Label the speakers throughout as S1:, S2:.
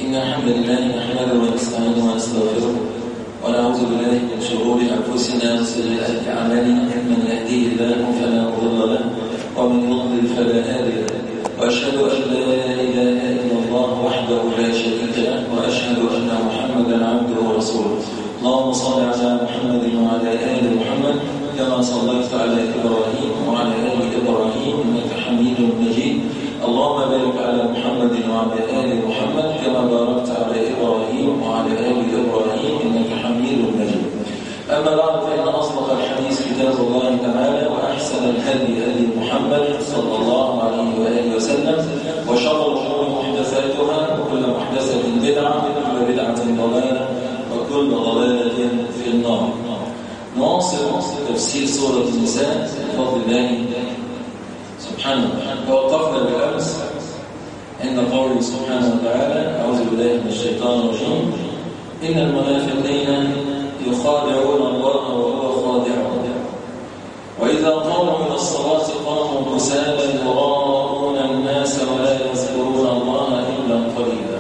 S1: إن الحمد لله نحمده ونستعينه ونستغفره ونعوذ بالله من شرور أنفسنا وسيئات أعمالنا من يهديه الله فلا مضل له ومن يضلل فلا هادي له وأشهد أن لا إله إلا الله وحده لا شريك له وأشهد أن محمدا عبده ورسوله اللهم صل على محمد وعلى آل محمد كما صليت على إبراهيم وعلى آل إبراهيم إنك حميد مجيد اللهم بارك على محمد وعلى آل محمد كما باركت على إبراهيم وعلى آل إبراهيم إنك حميد مجيد أما بعد فإن أصدق الحديث كتاب الله تعالى وأحسن الهدي هدي محمد صلى الله عليه وآله وسلم وشر الأمور محدثاتها وكل محدثة بدعة وكل بدعة ضلالة وكل ضلالة في النار نواصل تفسير سورة النساء بفضل الله سبحانه وتعالى توقفنا بالأمس عند قوله سبحانه وتعالى أعوذ بالله من الشيطان الرجيم إن المنافقين يخادعون الله وهو خادعهم وإذا قاموا من الصلاة قاموا كسالى يراءون الناس ولا يذكرون الله إلا قليلا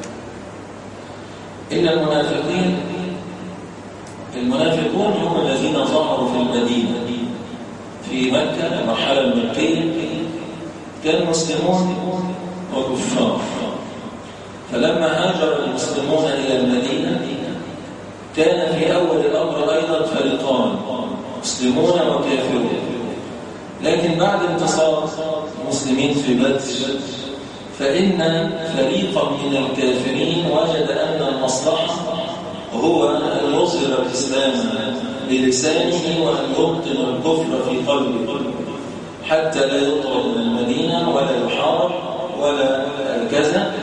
S1: إن المنافقين المنافقون هم الذين ظهروا في المدينة في مكة المرحلة المكية كان مسلمون وكفار فلما هاجر المسلمون إلى المدينة كان في أول الأمر أيضا فريقان مسلمون وكافرون لكن بعد انتصار المسلمين في بدر فإن فريقا من الكافرين وجد أن المصلحة هو أن يظهر الإسلام بلسانه وأن يبطن الكفر في قلبه حتى لا يطرد من المدينة ولا يحارب ولا كذا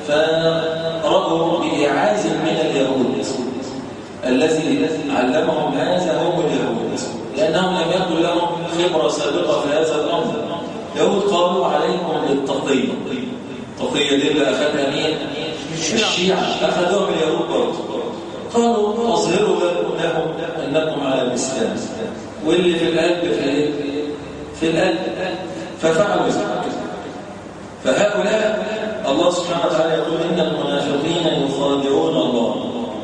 S1: فرأوا بإعاز من اليهود الذي علمهم هذا هم اليهود لأنهم لم يكن لهم خبرة سابقة في هذا الأمر اليهود قالوا عليكم بالتقية التقية دي اللي أخذها مين؟ الشيعة أخذوها من اليهود برضه قالوا أظهروا لهم أنكم على الإسلام واللي في القلب في ايه؟ في القلب ففعلوا ذلك فهؤلاء الله سبحانه وتعالى يقول إن المنافقين يخادعون الله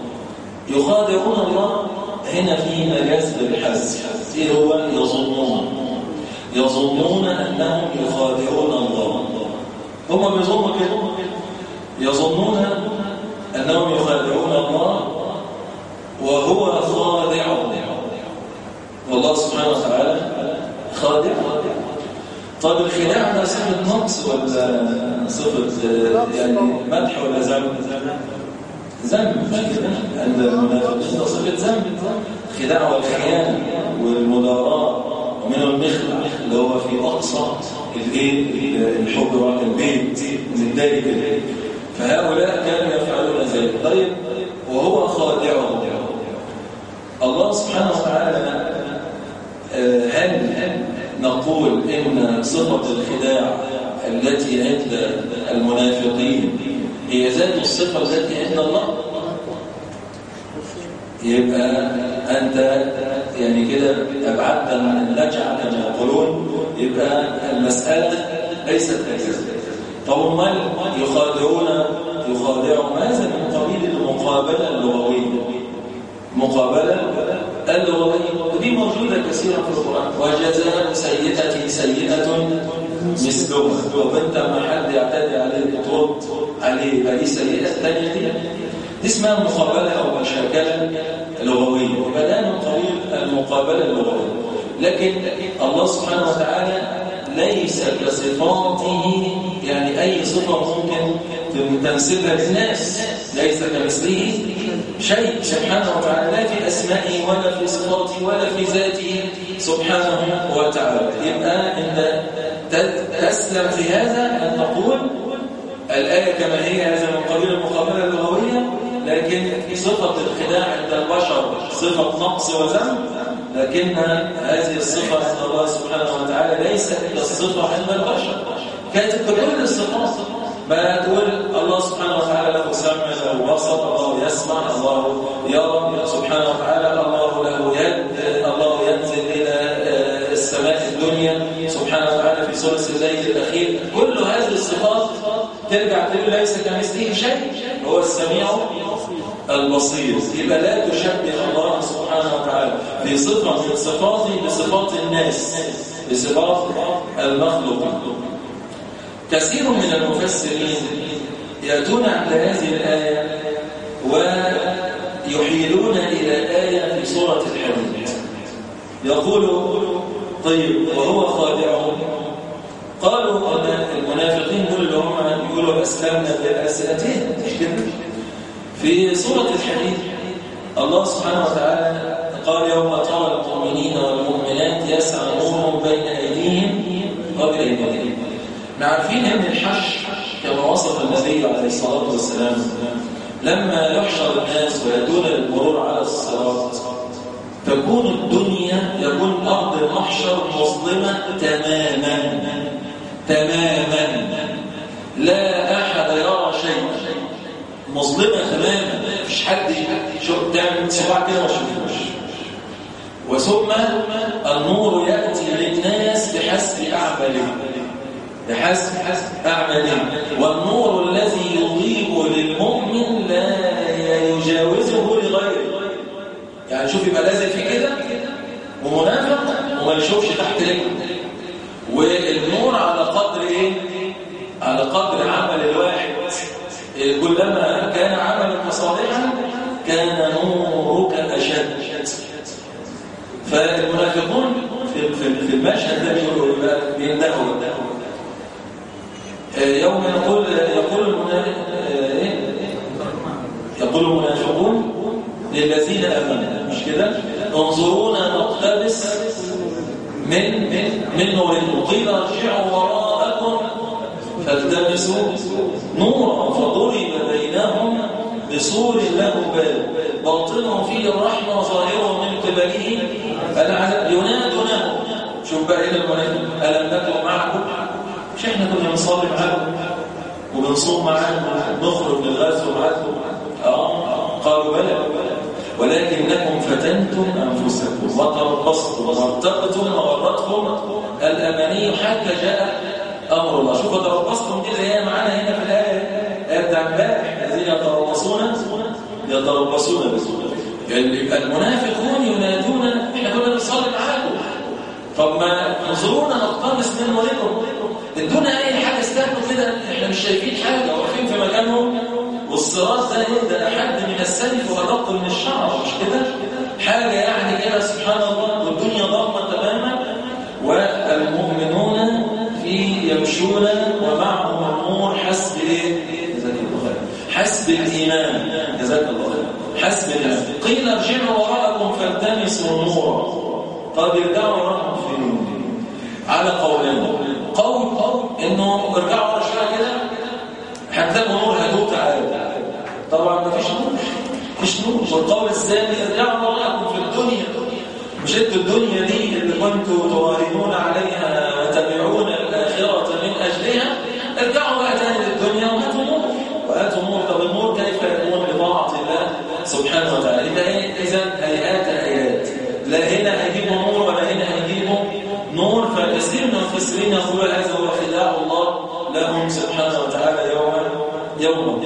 S1: يخادعون الله هنا في مجاز بالحذف ايه هو يظنون يظنون أنهم يخادعون الله هم بيظنوا كده يظنون أنهم يخادعون الله وهو خادع والله سبحانه وتعالى خادع طب الخداع ده صفة نقص ولا صفة يعني مدح ولا ذنب ذنب مش كده عند المنافقين ده صفة ذنب الخداع والخيانة والمداراة ومن المخلع اللي هو في أقصى الايه الحجرة البيت من ذلك فهؤلاء كانوا يفعلون ذلك طيب وهو خادعهم الله سبحانه وتعالى هل نقول إن صفة الخداع التي عند المنافقين هي ذات الصفة التي عند الله يبقى أنت يعني كده أبعدت عن اللجع كما يقولون يبقى المسألة ليست هكذا طب امال يخادعون يخادعوا ماذا من قبيل المقابلة اللغوية مقابلة اللغوية ودي موجودة كثيرا في القرآن وجزاء سيئة سيئة مثلها وبنت ما حد يعتدي عليه ترد عليه هذه سيئة ثانية دي دي اسمها مقابلة أو مشاكلة لغوية وبدأ من قبيل المقابلة اللغوية لكن الله سبحانه وتعالى ليس كصفاته يعني أي صفة ممكن تنسبها للناس ليس كمثله شيء سبحانه وتعالى لا في أسمائه ولا في صفاته ولا في ذاته سبحانه وتعالى يبقى أنت تسلم في هذا أن نقول الآية كما هي هذا من قبيل المقابلة اللغوية لكن صفة الخداع عند البشر صفة نقص وذنب لكن هذه الصفة عند الله سبحانه وتعالى ليست كالصفة عند البشر كانت كل الصفات ما تقول الله سبحانه وتعالى له سمع له بصر الله يسمع الله يرى سبحانه وتعالى الله له يد الله ينزل إلى السماء الدنيا سبحانه سبحانه وتعالى في ثلث الليل الأخير كل هذه الصفات ترجع تقول ليس كمثله شيء هو السميع البصير يبقى لا تشبه الله سبحانه وتعالى في صفة من صفاته بصفات الناس بصفات المخلوق كثير من المفسرين يأتون عند هذه الآية ويحيلون إلى آية في سورة الحديد يقول طيب وهو خادعهم قالوا أن المنافقين دول اللي هم يقولوا أسلمنا بأسئلتين في سورة الحديد الله سبحانه وتعالى قال يوم ترى المؤمنين والمؤمنات يسعى نورهم بين أيديهم وبأيديهم عارفين ان الحش كما وصف النبي عليه الصلاة والسلام لما يحشر الناس ويدون المرور على الصراط تكون الدنيا يكون أرض المحشر مظلمة تماما تماما لا أحد يرى شيء مظلمة تماما مفيش حد شو تعمل صباع كده ما شوفوش وثم النور يأتي للناس بحسب أعمالهم بحسب أعمالهم والنور الذي يضيء للمؤمن لا يجاوزه لغيره يعني شوف يبقى لازم في كده ومنافق وما يشوفش تحت رجله والنور على قدر ايه على قدر عمل الواحد كلما كان عملك صالحا كان نورك اشد فالمنافقون في في المشهد ده بيقولوا بيندهوا يوم يقول يقول يقول المنافقون للذين امنوا مش كده انظرونا نقتبس من من من نوركم قيل ارجعوا وراءكم فالتمسوا نورا فضرب بينهم بسور له باب باطنه فيه الرحمه وظاهره من قبله العذاب ينادونه شوف بقى هنا المنافق الم نكن معكم مش احنا كنا بنصلي معاكم وبنصوم معاكم ونخرج للغزو معاكم اه قالوا بلى ولكنكم فتنتم انفسكم وتربصتم وارتقتم وغرتكم الاماني حتى جاء امر الله شوفوا تربصتم دي اللي هي معانا هنا في الايه الايه بتاع امبارح الذين يتربصون يتربصون بسم المنافقون ينادون احنا كنا بنصلي معاكم طب ما انظرونا نقتبس من نوركم ادونا اي حاجه استنوا كده احنا مش شايفين حاجه واقفين في مكانهم والصراط ده يبدا حد من السيف وادق من الشعر مش كده حاجه يعني كده سبحان الله والدنيا ضلمه تماما والمؤمنون في يمشون ومعهم النور حسب ايه جزاك الله خير حسب الايمان جزاك الله خير حسب الايمان قيل ارجعوا وراءكم فالتمسوا نورا طب يرجعوا وراءهم فين على قولين قول قول انه ارجعوا ورا شويه كده هتلاقوا نور هدوء تعالى طبعا ما فيش نور مفيش نور والقول الثاني ارجعوا وراءكم في الدنيا مش انتوا الدنيا دي اللي كنتوا تراهنون عليها وتبيعون الاخره من اجلها ارجعوا بقى تاني للدنيا وهاتوا نور وهاتوا نور طب النور كيف يكون بطاعه الله سبحانه وتعالى اذا هيئات ايات لا هنا هيجيبوا نور ولا هنا هيجيبوا نور فكثير من المفسرين يقولون هذا هو خداع الله لهم سبحانه وتعالى يوما يوما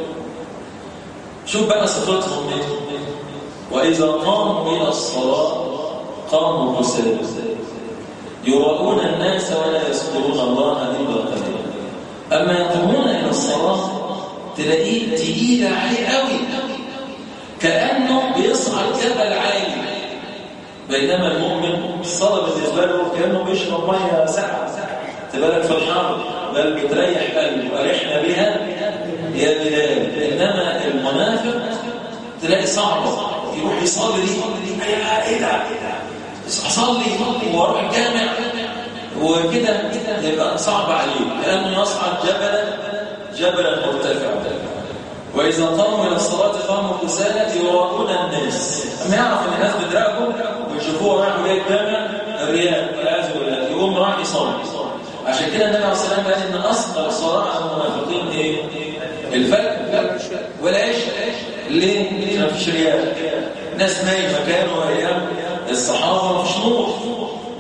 S1: شوف بقى صفتهم ايه واذا قاموا الى الصلاه قاموا كسالى يراؤون الناس ولا يذكرون الله الا قليلا اما يقومون الى الصلاه تلاقيه تقيل عليه قوي كانه بيصعد جبل عالي بينما المؤمن الصلاه بالنسبه له كانه بيشرب ميه ساقعه تبالك في الحر بل بتريح قلبه ارحنا بها يا بلال انما المنافق تلاقي صعبه يروح يصلي ايه ده اصلي واروح الجامع وكده يبقى صعب عليه لانه يصعد جبلا جبلا مرتفعا واذا قاموا الى الصلاه قاموا كسالى يراؤون الناس اما يعرف ان الناس بتراقبه ويشوفوه رايح جاي الجامع الرياء والعياذ بالله يقوم راح يصلي عشان كده النبي عليه الصلاه والسلام قال ان اصغر الصلاه على المنافقين ايه الفجر والعشاء ليه ليه ما فيش رياء ناس نايمه كانوا ايام الصحابه ما فيش نور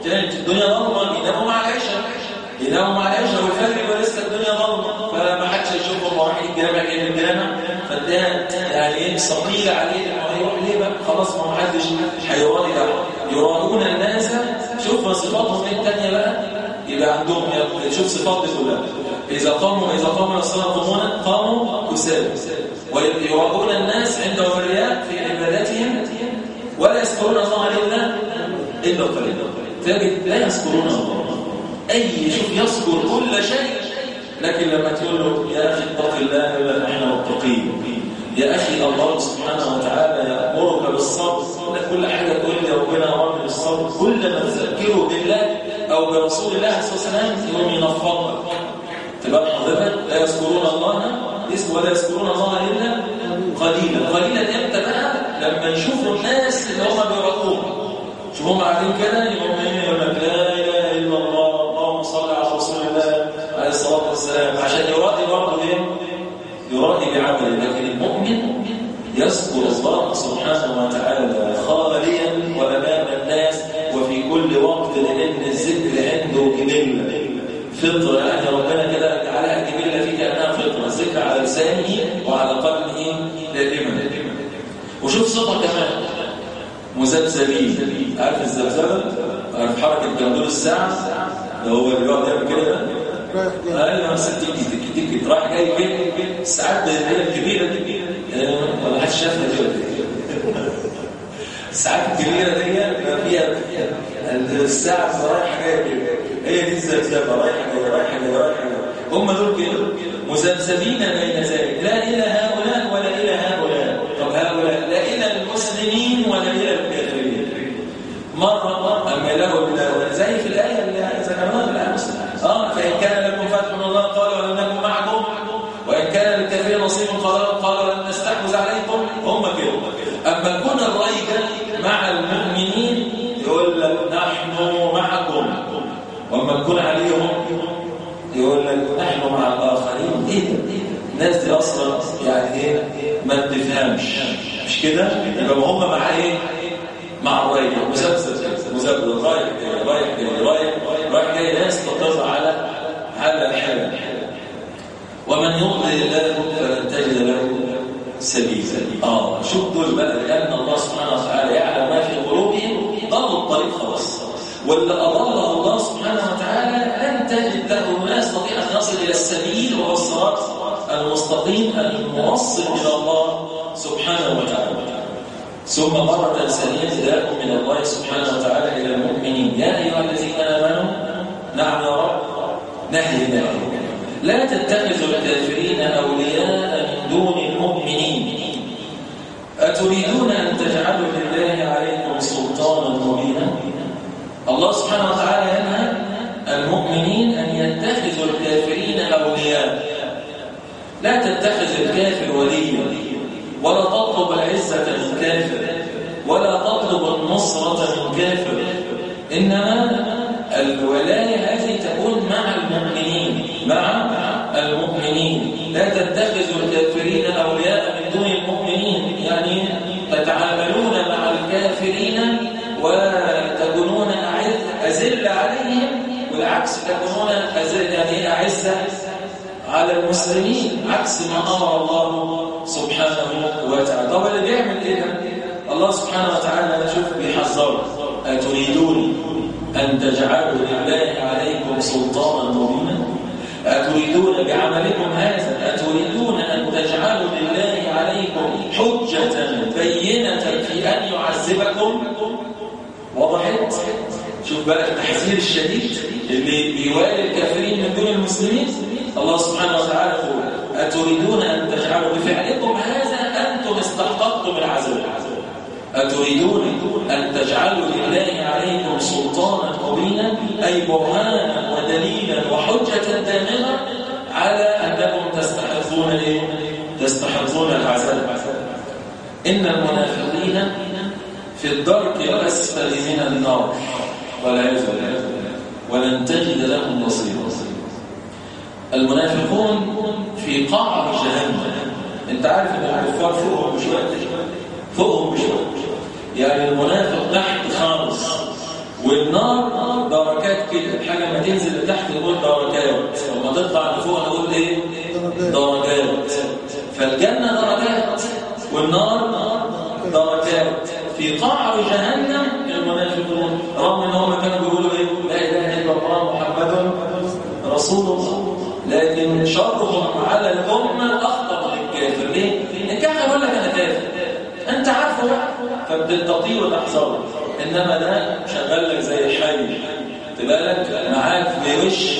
S1: كانت الدنيا ضلمه يناموا مع العشاء يناموا مع العشاء والفجر ولسه الدنيا ضلمه فما حدش هيشوفهم رايحين الجامع جايين الجامع فده يعني ايه ثقيل عليه انه هيروح ليه بقى خلاص ما حدش هيراضي يراضون الناس شوف صفاتهم ايه الثانيه بقى يبقى عندهم شوف صفات دي كلها اذا قاموا اذا قاموا الصلاه قاموا قاموا كسالى ويراضون الناس عندهم الرياء في عبادتهم ولا يذكرون الله الا الا قليلا تجد لا يذكرون الله اي شوف يذكر كل شيء لكن لما تقول له يا اخي اتق الله الا احنا متقين يا اخي الله سبحانه وتعالى يامرك بالصبر كل حاجه تقول لي ربنا امرني بالصبر كل ما تذكره بالله او برسول الله صلى الله عليه وسلم يقوم ينفضك تبقى حضرتك لا يذكرون الله اسم ولا يذكرون الله الا قليلا قليلا امتى بقى لما يشوفوا الناس اللي هم بيراقبوهم شوفهم قاعدين كده يقوم ايه يقول لك لا اله الا الله اللهم صل على رسول الله عليه الصلاه والسلام عشان يراضي برضه ايه يراضي بعمله لكن المؤمن يذكر الله سبحانه وتعالى خاليا وامام الناس وفي كل وقت لان الذكر عنده جبله فطره يعني ربنا كده جعلها جبله فيه كانها فطره الذكر على لسانه وعلى قلبه دائما وشوف صفه كمان مذبذبين عارف الذبذبه عارف حركه جندول الساعه ده هو اللي بيقعد يعمل كده ايوه بس تيجي تيجي رايح جاي فين الساعات اللي هي الكبيره دي ولا حد شافها دي الساعات الكبيره دي فيها الساعه رايحه جايه هي دي الذبذبه رايحه جايه رايحه جايه رايحه جايه هم دول كده مذبذبين بين ذلك لا الى هؤلاء ولا الى هؤلاء طب هؤلاء لا الى المسلمين ولا الى الكافرين مره مره اما له زي في الايه اللي ذكرناها الان اه فان كان لكم فتح من الله قالوا لم نكن معكم وان كان للكافرين نصيب قالوا قالوا لن نستحوذ عليكم هم كده اما كون الراي مع المؤمنين يقول لك نحن معكم واما تكون عليهم يقول لك نحن مع الاخرين ايه ده الناس دي اصلا يعني ايه ما بتفهمش مش كده يبقى هم مع ايه مع الراي مسلسل مذبذب رايح جاي رايح جاي رايح رايح جاي ناس تقر على على الحال ومن يضلل الله فلن تجد له سبيلا اه شوف دول بقى لان الله سبحانه وتعالى يعلم ما في قلوبهم ضلوا الطريق خلاص واللي اضله الله سبحانه وتعالى لن تجد له ما يستطيع ان يصل الى السبيل وهو الصراط المستقيم الموصل الى الله سبحانه وتعالى ثم مرة ثانية نداء من الله سبحانه وتعالى إلى المؤمنين يا أيها الذين آمنوا نعم يا رب نهي نهي لا تتخذوا الكافرين أولياء من دون المؤمنين أتريدون أن تجعلوا لله عليكم سلطانا مبينا الله سبحانه وتعالى ينهى المؤمنين أن يتخذوا الكافرين أولياء لا تتخذ الكافر وليا ولا تطلب العزة من كافر ولا تطلب النصرة من كافر إنما الولاية هذه تكون مع المؤمنين مع المؤمنين لا تتخذوا الكافرين أولياء من دون المؤمنين يعني تتعاملون مع الكافرين وتكونون أذل عليهم والعكس تكونون أذل يعني أعزة على المسلمين عكس ما أمر الله سبحانه وتعالى طب اللي بيعمل ايه ده الله سبحانه وتعالى نشوف بيحذر أتريدون أن تجعلوا لله عليكم سلطانا مبينا أتريدون بعملكم هذا أتريدون أن تجعلوا لله عليكم حجة بينة في أن يعذبكم وضحت شوف بقى التحذير الشديد اللي بيوالي الكافرين من دون المسلمين الله سبحانه وتعالى يقول أتريدون أن تجعلوا بفعلكم هذا أنتم استحققتم العذاب أتريدون أن تجعلوا لله عليكم سلطانا مبينا أي برهانا ودليلا وحجة دامغة على أنكم تستحقون إيه؟ تستحقون العذاب إن المنافقين في الدرك الأسفل من النار والعياذ بالله ولن تجد لهم نصيرا المنافقون في قعر جهنم انت عارف ان الكفار فوقهم بشويه فوقهم بشويه يعني المنافق تحت خالص والنار دركات كده حاجه ما تنزل لتحت نقول دركات لما تطلع لفوق نقول ايه درجات فالجنه درجات والنار درجات في قعر جهنم المنافقون رغم ان هم كانوا بيقولوا ايه لا اله الا الله محمد رسول الله لكن شرهم على الامه اخطر من الكافر ليه؟ الكافر يقول لك انا كافر انت عارفه بقى فبتطير وتحذره انما ده شغال لك زي الحي تبالك معاك بوش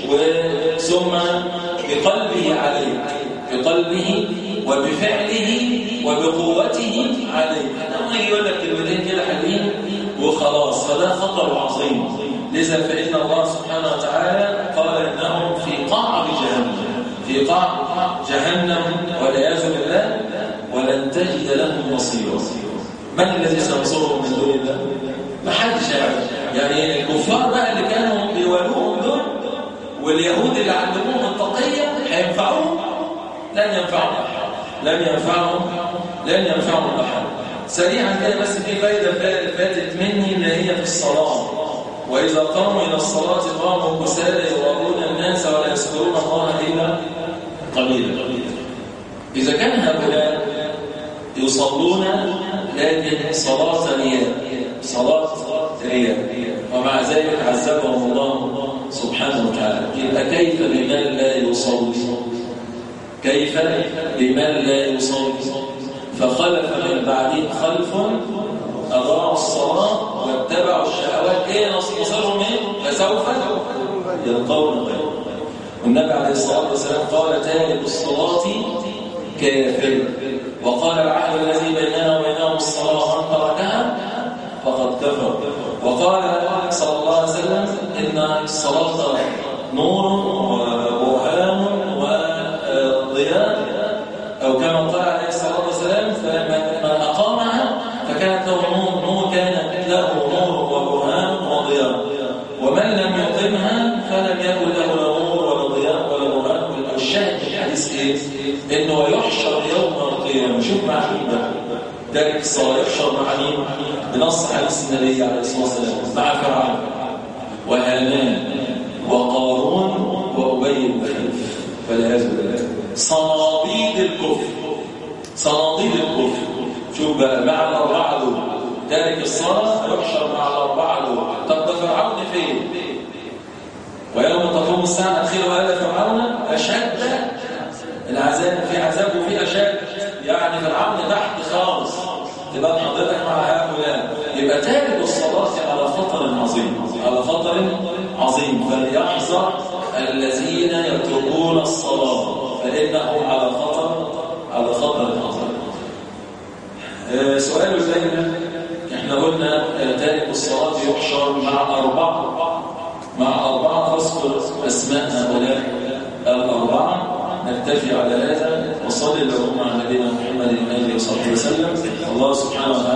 S1: وثم بقلبه عليك بقلبه وبفعله وبقوته عليك لما يجي يقول لك كلمتين كده حلوين وخلاص فده خطر عظيم لذا فإن الله سبحانه وتعالى قال إنهم في قعر جهنم في قعر جهنم والعياذ بالله ولن تجد لهم نصيرا من الذي سينصرهم من دون الله؟ ما حدش يعرف يعني الكفار بقى اللي كانوا بيولوهم دول واليهود اللي علموهم التقية هينفعوهم لن ينفعهم أحد لن ينفعهم لن ينفعهم أحد سريعا كده بس في فايدة فاتت مني اللي هي في الصلاة وإذا قاموا إلى الصلاة قاموا كسالى يراؤون الناس ولا يذكرون الله إلا قليلا إذا كان هؤلاء يصلون لكن صلاة رياء صلاة رياء ومع ذلك عذبهم الله سبحانه وتعالى يبقى كيف بمن لا يصلي كيف بمن لا يصلي فخلف من بعدهم خلف أضاعوا الصلاة واتبعوا الشهوات إيه نصيرهم إيه فسوف يلقون غير والنبي عليه الصلاة والسلام قال تارك الصلاة كافر وقال العهد الذي بيننا وبينهم الصلاة من تركها فقد كفر وقال صلى الله عليه وسلم إن الصلاة نور وبرهان وضياء أو كما قال عليه الصلاة والسلام فمن أقامها فكانت له نور نور كانت له نور وبرهان وضياء ومن لم يقمها فلم يكن له لا نور ولا ضياء ولا برهان الشاهد في الحديث ايه؟ انه يحشر يوم القيامه شوف مع مين بقى ذلك الصلاه يحشر مع مين؟ بنص حديث النبي عليه الصلاه والسلام مع فرعون وهامان وقارون وابي بن خلف والعياذ بالله صناديد الكفر صناديد الكفر شوف بقى مع الاربعه دول ذلك الصلاه يحشر مع الاربعه دول طب ده فرعون فين؟ ويوم تقوم الساعه ادخلوا ال فرعون اشد العذاب في عذاب وفي اشد يعني فرعون تحت خالص تبقى حضرتك مع هؤلاء يبقى تارك الصلاه على خطر عظيم على خطر عظيم فليحذر الذين يتركون الصلاه فانهم على خطر على خطر عظيم آه سؤال الثاني احنا قلنا تارك الصلاه يحشر مع اربعه مع اربعه اذكر اسماء هؤلاء الاربعه نكتفي على هذا وصلي اللهم على نبينا محمد اله وصحبه وسلم الله سبحانه وتعالى